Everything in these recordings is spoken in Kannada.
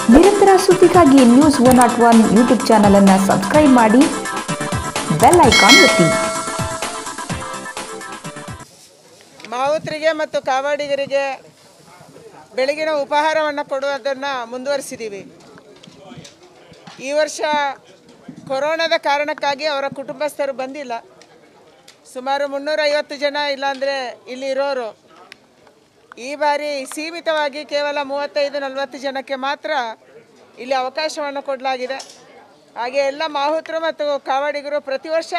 ನಿರಂತರ ಸುದ್ದಿಗಾಗಿ news one not one YouTube ಚಾನಲನ್ನು ಸಬ್ಸ್ಕ್ರೈಬ್ ಮಾಡಿ ಬೆಲ್ ಐಕಾನ್ ಒತ್ತಿ ಮಾವುತರಿಗೆ ಮತ್ತು ಕಾವಾಡಿಗರಿಗೆ ಬೆಳಗಿನ ಉಪಹಾರವನ್ನು ಕೊಡುವುದನ್ನು ಮುಂದುವರಿಸಿದ್ದೀವಿ ಈ ವರ್ಷ ಕೊರೋನಾದ ಕಾರಣಕ್ಕಾಗಿ ಅವರ ಕುಟುಂಬಸ್ಥರು ಬಂದಿಲ್ಲ ಸುಮಾರು ಮುನ್ನೂರೈವತ್ತು ಜನ ಇಲ್ಲಾಂದರೆ ಇಲ್ಲಿ ಇರೋರು ಈ ಬಾರಿ ಸೀಮಿತವಾಗಿ ಕೇವಲ ಮೂವತ್ತೈದು ನಲವತ್ತು ಜನಕ್ಕೆ ಮಾತ್ರ ಇಲ್ಲಿ ಅವಕಾಶವನ್ನು ಕೊಡಲಾಗಿದೆ ಹಾಗೆ ಎಲ್ಲ ಮಾಹುತರು ಮತ್ತು ಕಾವಾಡಿಗರು ಪ್ರತಿ ವರ್ಷ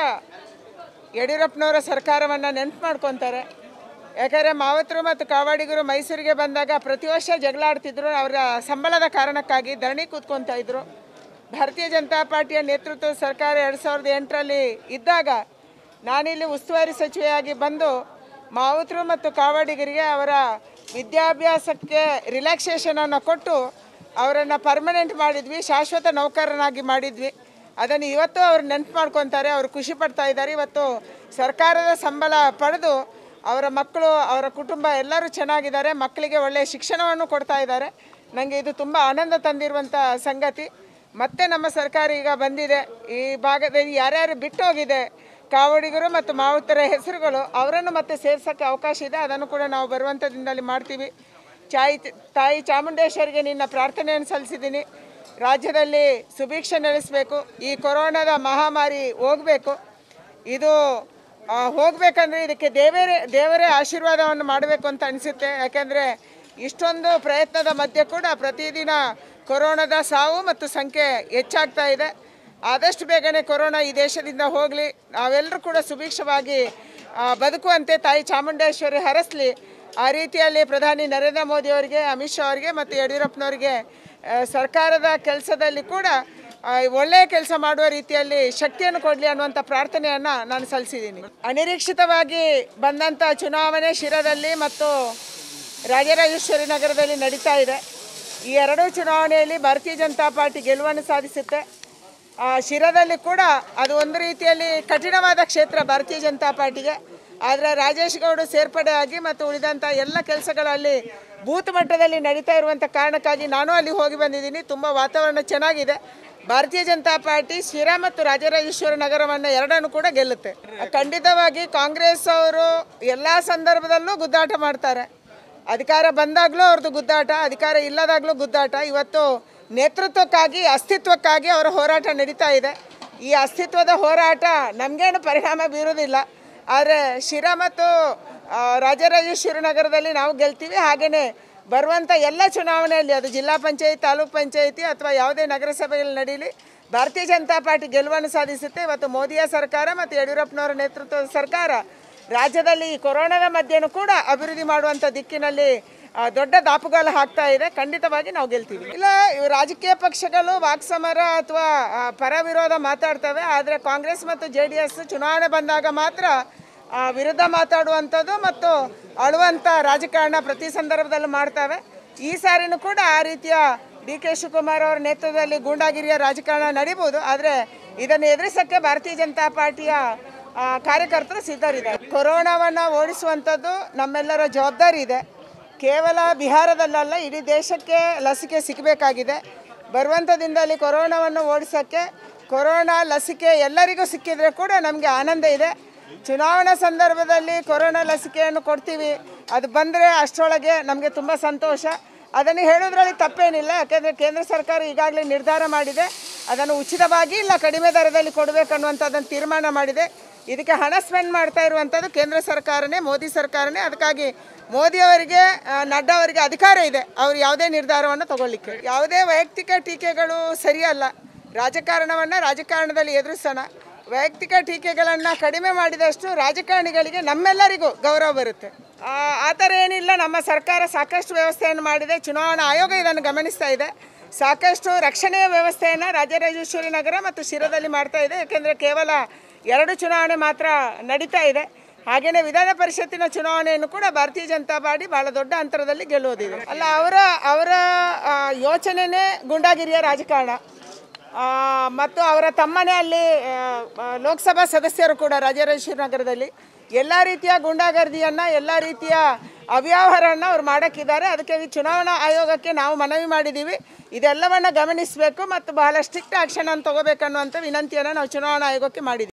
ಯಡಿಯೂರಪ್ಪನವರ ಸರ್ಕಾರವನ್ನು ನೆನಪು ಮಾಡ್ಕೊತಾರೆ ಯಾಕಂದರೆ ಮಾವತರು ಮತ್ತು ಕಾವಾಡಿಗರು ಮೈಸೂರಿಗೆ ಬಂದಾಗ ಪ್ರತಿ ವರ್ಷ ಜಗಳ ಆಡ್ತಿದ್ರು ಅವರ ಸಂಬಳದ ಕಾರಣಕ್ಕಾಗಿ ಧರಣಿ ಕೂತ್ಕೊತಾ ಇದ್ರು ಭಾರತೀಯ ಜನತಾ ಪಾರ್ಟಿಯ ನೇತೃತ್ವದ ಸರ್ಕಾರ ಎರಡು ಸಾವಿರದ ಎಂಟರಲ್ಲಿ ಇದ್ದಾಗ ನಾನಿಲ್ಲಿ ಉಸ್ತುವಾರಿ ಸಚಿವೆಯಾಗಿ ಬಂದು ಮಾವುತರು ಮತ್ತು ಕಾವಾಡಿಗರಿಗೆ ಅವರ ವಿದ್ಯಾಭ್ಯಾಸಕ್ಕೆ ರಿಲ್ಯಾಕ್ಸೇಷನನ್ನು ಕೊಟ್ಟು ಅವರನ್ನು ಪರ್ಮನೆಂಟ್ ಮಾಡಿದ್ವಿ ಶಾಶ್ವತ ನೌಕರನಾಗಿ ಮಾಡಿದ್ವಿ ಅದನ್ನು ಇವತ್ತು ಅವ್ರು ನೆನಪು ಮಾಡ್ಕೊತಾರೆ ಅವರು ಖುಷಿ ಪಡ್ತಾ ಇದ್ದಾರೆ ಇವತ್ತು ಸರ್ಕಾರದ ಸಂಬಳ ಪಡೆದು ಅವರ ಮಕ್ಕಳು ಅವರ ಕುಟುಂಬ ಎಲ್ಲರೂ ಚೆನ್ನಾಗಿದ್ದಾರೆ ಮಕ್ಕಳಿಗೆ ಒಳ್ಳೆಯ ಶಿಕ್ಷಣವನ್ನು ಕೊಡ್ತಾ ಇದ್ದಾರೆ ನನಗೆ ಇದು ತುಂಬ ಆನಂದ ತಂದಿರುವಂಥ ಸಂಗತಿ ಮತ್ತೆ ನಮ್ಮ ಸರ್ಕಾರ ಈಗ ಬಂದಿದೆ ಈ ಭಾಗದಲ್ಲಿ ಯಾರ್ಯಾರು ಬಿಟ್ಟು ಹೋಗಿದೆ ಕಾವಡಿಗರು ಮತ್ತು ಮಾವುತರ ಹೆಸರುಗಳು ಅವರನ್ನು ಮತ್ತೆ ಸೇರ್ಸೋಕ್ಕೆ ಅವಕಾಶ ಇದೆ ಅದನ್ನು ಕೂಡ ನಾವು ಬರುವಂಥ ದಿನದಲ್ಲಿ ಮಾಡ್ತೀವಿ ಚಾಯಿ ತಾಯಿ ಚಾಮುಂಡೇಶ್ವರಿಗೆ ನಿನ್ನ ಪ್ರಾರ್ಥನೆಯನ್ನು ಸಲ್ಲಿಸಿದ್ದೀನಿ ರಾಜ್ಯದಲ್ಲಿ ಸುಭಿಕ್ಷೆ ನೆಲೆಸಬೇಕು ಈ ಕೊರೋನಾದ ಮಹಾಮಾರಿ ಹೋಗಬೇಕು ಇದು ಆ, ಹೋಗ್ಬೇಕಂದ್ರೆ ಇದಕ್ಕೆ ದೇವರೇ ದೇವರೇ ಆಶೀರ್ವಾದವನ್ನು ಮಾಡಬೇಕು ಅಂತ ಅನಿಸುತ್ತೆ ಯಾಕೆಂದರೆ ಇಷ್ಟೊಂದು ಪ್ರಯತ್ನದ ಮಧ್ಯೆ ಕೂಡ ಪ್ರತಿದಿನ ಕೊರೋನಾದ ಸಾವು ಮತ್ತು ಸಂಖ್ಯೆ ಹೆಚ್ಚಾಗ್ತಾ ಇದೆ ಆದಷ್ಟು ಬೇಗನೆ ಕೊರೋನಾ ಈ ದೇಶದಿಂದ ಹೋಗಲಿ ನಾವೆಲ್ಲರೂ ಕೂಡ ಸುಭಿಕ್ಷವಾಗಿ ಆ, ಬದುಕುವಂತೆ ತಾಯಿ ಚಾಮುಂಡೇಶ್ವರಿ ಹರಸಲಿ ಆ ರೀತಿಯಲ್ಲಿ ಪ್ರಧಾನಿ ನರೇಂದ್ರ ಮೋದಿ ಅವರಿಗೆ ಅಮಿತ್ ಶಾ ಅವರಿಗೆ ಮತ್ತು ಯಡಿಯೂರಪ್ಪನವರಿಗೆ ಆ, ಸರ್ಕಾರದ ಕೆಲಸದಲ್ಲಿ ಕೂಡ ಆ, ಒಳ್ಳೆಯ ಕೆಲಸ ಮಾಡುವ ರೀತಿಯಲ್ಲಿ ಶಕ್ತಿಯನ್ನು ಕೊಡಲಿ ಅನ್ನುವಂಥ ಪ್ರಾರ್ಥನೆಯನ್ನು ನಾನು ಸಲ್ಲಿಸಿದ್ದೀನಿ ಅನಿರೀಕ್ಷಿತವಾಗಿ ಬಂದಂಥ ಚುನಾವಣೆ ಶಿರದಲ್ಲಿ ಮತ್ತು ರಾಜರಾಜೇಶ್ವರಿ ನಗರದಲ್ಲಿ ನಡೀತಾ ಇದೆ ಈ ಎರಡೂ ಚುನಾವಣೆಯಲ್ಲಿ ಭಾರತೀಯ ಜನತಾ ಪಾರ್ಟಿ ಗೆಲುವನ್ನು ಸಾಧಿಸುತ್ತೆ ಆ, ಶಿರದಲ್ಲಿ ಕೂಡ ಅದು ಒಂದು ರೀತಿಯಲ್ಲಿ ಕಠಿಣವಾದ ಕ್ಷೇತ್ರ ಭಾರತೀಯ ಜನತಾ ಪಾರ್ಟಿಗೆ ಆದರೆ ರಾಜೇಶ್ ಗೌಡ ಸೇರ್ಪಡೆ ಆಗಿ ಮತ್ತು ಉಳಿದಂಥ ಎಲ್ಲ ಕೆಲಸಗಳಲ್ಲಿ ಬೂತ್ ಮಟ್ಟದಲ್ಲಿ ನಡೀತಾ ಇರುವಂಥ ಕಾರಣಕ್ಕಾಗಿ ನಾನು ಅಲ್ಲಿ ಹೋಗಿ ಬಂದಿದ್ದೀನಿ ತುಂಬ ವಾತಾವರಣ ಚೆನ್ನಾಗಿದೆ ಭಾರತೀಯ ಜನತಾ ಪಾರ್ಟಿ ಶಿರಾ ಮತ್ತು ರಾಜರಾಜೇಶ್ವರ ನಗರವನ್ನು ಎರಡನ್ನು ಕೂಡ ಗೆಲ್ಲುತ್ತೆ ಖಂಡಿತವಾಗಿ ಕಾಂಗ್ರೆಸ್ ಅವರು ಎಲ್ಲ ಸಂದರ್ಭದಲ್ಲೂ ಗುದ್ದಾಟ ಮಾಡ್ತಾರೆ ಅಧಿಕಾರ ಬಂದಾಗಲೂ ಅವ್ರದ್ದು ಗುದ್ದಾಟ ಅಧಿಕಾರ ಇಲ್ಲದಾಗಲೂ ಗುದ್ದಾಟ ಇವತ್ತು ನೇತೃತ್ವಕ್ಕಾಗಿ ಅಸ್ತಿತ್ವಕ್ಕಾಗಿ ಅವರ ಹೋರಾಟ ನಡೀತಾ ಇದೆ ಈ ಅಸ್ತಿತ್ವದ ಹೋರಾಟ ನಮಗೇನು ಪರಿಣಾಮ ಬೀರೋದಿಲ್ಲ ಆದರೆ ಶಿರಾ ಮತ್ತು ಆ, ರಾಜರಾಜೇಶ್ವರಿ ನಗರದಲ್ಲಿ ನಾವು ಗೆಲ್ತೀವಿ ಹಾಗೆಯೇ ಬರುವಂಥ ಎಲ್ಲ ಚುನಾವಣೆಯಲ್ಲಿ ಅದು ಜಿಲ್ಲಾ ಪಂಚಾಯತ್ ತಾಲೂಕ್ ಪಂಚಾಯಿತಿ ಅಥವಾ ಯಾವುದೇ ನಗರಸಭೆಯಲ್ಲಿ ನಡೀಲಿ ಭಾರತೀಯ ಜನತಾ ಪಾರ್ಟಿ ಗೆಲುವನ್ನು ಸಾಧಿಸುತ್ತೆ ಇವತ್ತು ಮೋದಿಯ ಸರ್ಕಾರ ಮತ್ತು ಯಡಿಯೂರಪ್ಪನವರ ನೇತೃತ್ವದ ಸರ್ಕಾರ ರಾಜ್ಯದಲ್ಲಿ ಈ ಕೊರೋನಾದ ಮಧ್ಯೆನೂ ಕೂಡ ಅಭಿವೃದ್ಧಿ ಮಾಡುವಂಥ ದಿಕ್ಕಿನಲ್ಲಿ ಆ, ದೊಡ್ಡ ದಾಪುಗಾಲು ಹಾಕ್ತಾ ಇದೆ ಖಂಡಿತವಾಗಿ ನಾವು ಗೆಲ್ತೀವಿ ಇಲ್ಲ ಇವು ರಾಜಕೀಯ ಪಕ್ಷಗಳು ವಾಕ್ಸಮರ ಅಥವಾ ಆ, ಪರ ವಿರೋಧ ಮಾತಾಡ್ತವೆ ಆದರೆ ಕಾಂಗ್ರೆಸ್ ಮತ್ತು ಜೆ ಡಿ ಎಸ್ ಚುನಾವಣೆ ಬಂದಾಗ ಮಾತ್ರ ಆ, ವಿರುದ್ಧ ಮಾತಾಡುವಂಥದ್ದು ಮತ್ತು ಅಳುವಂಥ ರಾಜಕಾರಣ ಪ್ರತಿ ಸಂದರ್ಭದಲ್ಲೂ ಮಾಡ್ತವೆ ಈ ಸಾರಿನೂ ಕೂಡ ಆ ರೀತಿಯ ಡಿ ಕೆ ಶಿವಕುಮಾರ್ ಅವರ ನೇತೃತ್ವದಲ್ಲಿ ಗೂಂಡಾಗಿರಿಯ ರಾಜಕಾರಣ ನಡೀಬೋದು ಆದರೆ ಇದನ್ನು ಎದುರಿಸೋಕ್ಕೆ ಭಾರತೀಯ ಜನತಾ ಪಾರ್ಟಿಯ ಆ, ಕಾರ್ಯಕರ್ತರು ಸಿದ್ಧರಿದ್ದಾರೆ ಕೊರೋನಾವನ್ನು ಓಡಿಸುವಂಥದ್ದು ನಮ್ಮೆಲ್ಲರ ಜವಾಬ್ದಾರಿ ಇದೆ ಕೇವಲ ಬಿಹಾರದಲ್ಲಲ್ಲ ಇಡೀ ದೇಶಕ್ಕೆ ಲಸಿಕೆ ಸಿಗಬೇಕಾಗಿದೆ ಬರುವಂಥ ದಿನದಲ್ಲಿ ಕೊರೋನಾವನ್ನು ಓಡಿಸೋಕ್ಕೆ ಕೊರೋನಾ ಲಸಿಕೆ ಎಲ್ಲರಿಗೂ ಸಿಕ್ಕಿದರೆ ಕೂಡ ನಮಗೆ ಆನಂದ ಇದೆ ಚುನಾವಣಾ ಸಂದರ್ಭದಲ್ಲಿ ಕೊರೋನಾ ಲಸಿಕೆಯನ್ನು ಕೊಡ್ತೀವಿ ಅದು ಬಂದರೆ ಅಷ್ಟರೊಳಗೆ ನಮಗೆ ತುಂಬ ಸಂತೋಷ ಅದನ್ನು ಹೇಳೋದ್ರಲ್ಲಿ ತಪ್ಪೇನಿಲ್ಲ ಯಾಕೆಂದರೆ ಕೇಂದ್ರ ಸರ್ಕಾರ ಈಗಾಗಲೇ ನಿರ್ಧಾರ ಮಾಡಿದೆ ಅದನ್ನು ಉಚಿತವಾಗಿ ಇಲ್ಲ ಕಡಿಮೆ ದರದಲ್ಲಿ ಕೊಡಬೇಕನ್ನುವಂಥದ್ದನ್ನು ತೀರ್ಮಾನ ಮಾಡಿದೆ ಇದಕ್ಕೆ ಹಣ ಸ್ಪೆಂಡ್ ಮಾಡ್ತಾ ಇರುವಂಥದ್ದು ಕೇಂದ್ರ ಸರ್ಕಾರನೇ ಮೋದಿ ಸರ್ಕಾರನೇ ಅದಕ್ಕಾಗಿ ಮೋದಿಯವರಿಗೆ ಆ, ನಡ್ಡಾ ಅವರಿಗೆ ಅಧಿಕಾರ ಇದೆ ಅವರು ಯಾವುದೇ ನಿರ್ಧಾರವನ್ನು ತಗೊಳ್ಳಿಕ್ಕೆ ಯಾವುದೇ ವೈಯಕ್ತಿಕ ಟೀಕೆಗಳು ಸರಿಯಲ್ಲ ರಾಜಕಾರಣವನ್ನು ರಾಜಕಾರಣದಲ್ಲಿ ಎದುರಿಸೋಣ ವೈಯಕ್ತಿಕ ಟೀಕೆಗಳನ್ನು ಕಡಿಮೆ ಮಾಡಿದಷ್ಟು ರಾಜಕಾರಣಿಗಳಿಗೆ ನಮ್ಮೆಲ್ಲರಿಗೂ ಗೌರವ ಬರುತ್ತೆ ಆ ಆ ಥರ ಏನಿಲ್ಲ ನಮ್ಮ ಸರ್ಕಾರ ಸಾಕಷ್ಟು ವ್ಯವಸ್ಥೆಯನ್ನು ಮಾಡಿದೆ ಚುನಾವಣಾ ಆಯೋಗ ಇದನ್ನು ಗಮನಿಸ್ತಾ ಇದೆ ಸಾಕಷ್ಟು ರಕ್ಷಣೆಯ ವ್ಯವಸ್ಥೆಯನ್ನು ರಾಜರಾಜೇಶ್ವರಿ ನಗರ ಮತ್ತು ಶಿರದಲ್ಲಿ ಮಾಡ್ತಾ ಇದೆ ಯಾಕೆಂದರೆ ಕೇವಲ ಎರಡು ಚುನಾವಣೆ ಮಾತ್ರ ನಡೀತಾ ಇದೆ ಹಾಗೆಯೇ ವಿಧಾನ ಪರಿಷತ್ತಿನ ಚುನಾವಣೆಯನ್ನು ಕೂಡ ಭಾರತೀಯ ಜನತಾ ಪಾರ್ಟಿ ಬಹಳ ದೊಡ್ಡ ಅಂತರದಲ್ಲಿ ಗೆಲ್ಲೋದಿದೆ ಅಲ್ಲ ಅವರ ಅವರ ಆ, ಯೋಚನೆನೇ ಗುಂಡಾಗಿರಿಯ ರಾಜಕಾರಣ ಆ, ಮತ್ತು ಅವರ ತಮ್ಮನೇ ಅಲ್ಲಿ ಆ, ಆ, ಲೋಕಸಭಾ ಸದಸ್ಯರು ಕೂಡ ರಾಜರಾಜೇಶ್ವರಿ ನಗರದಲ್ಲಿ ಎಲ್ಲ ರೀತಿಯ ಗುಂಡಾಗರ್ದಿಯನ್ನು ಎಲ್ಲ ರೀತಿಯ ಅವ್ಯವಹಾರವನ್ನು ಅವ್ರು ಮಾಡೋಕ್ಕಿದ್ದಾರೆ ಅದಕ್ಕೆ ಈ ಚುನಾವಣಾ ಆಯೋಗಕ್ಕೆ ನಾವು ಮನವಿ ಮಾಡಿದ್ದೀವಿ ಇದೆಲ್ಲವನ್ನು ಗಮನಿಸಬೇಕು ಮತ್ತು ಬಹಳ ಸ್ಟ್ರಿಕ್ಟ್ ಆ್ಯಕ್ಷನ್ ಅನ್ನು ತಗೋಬೇಕನ್ನುವಂಥ ವಿನಂತಿಯನ್ನು ನಾವು ಚುನಾವಣಾ ಆಯೋಗಕ್ಕೆ ಮಾಡಿದ್ದೀವಿ